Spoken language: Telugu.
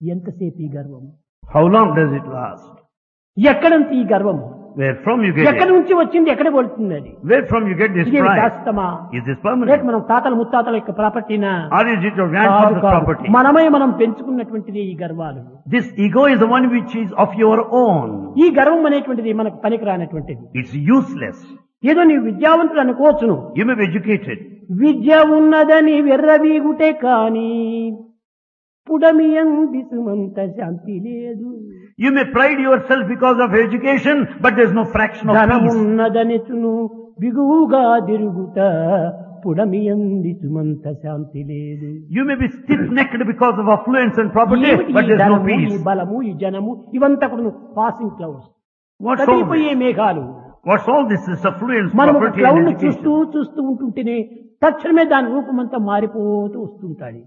ఎంతసేపు ఈ గర్వం How long does it last? ఎక్కడ నుంచి ఈ గర్వం Where from you get ఎక్కడి it? నుంచి వచ్చింది ఎక్కడ పడుతుంది అది Where from you get this ఇది pride? శాశ్వతమా Is this లేక permanent? మనం తాతల ముత్తాతల యొక్క ప్రాపర్టీనా Or is it your కాదు, grandfather's కాదు. property? మనమే మనం పెంచుకున్నటువంటిది ఈ గర్వాలు This ego is the one which is of your own. ఈ గర్వం అనేటువంటిది మనకు పనికిరానటువంటిది It's useless. ఏదో నీవు విద్యావంతుడు అనుకోవచ్చును You may be educated. విద్య ఉన్నదని వెర్రవీగుటే కాని పుడమియంది సుమంత శాంతి లేదు You may pride yourself because of education, but there's no fraction of peace. ధనమున్నదనిచును బిగువుగా తిరుగుట పుడమియంది సుమంత శాంతి లేదు You may be stiff-necked because of affluence and property, ఏమిటి but ఈ there's no ధనము, ఈ peace. బలము ఈ జనము ఇవంతా కూడా పాసింగ్ క్లౌడ్స్ What's all కదిలిపోయే this? మేఘాలు What's all this? This affluence, మనం ఒక property క్లౌడ్ and చూస్తూ education. చూస్తూ ఉంటుంటేనే తక్షణమే దాని రూపం అంతా మారిపోతూ వస్తుంటాడు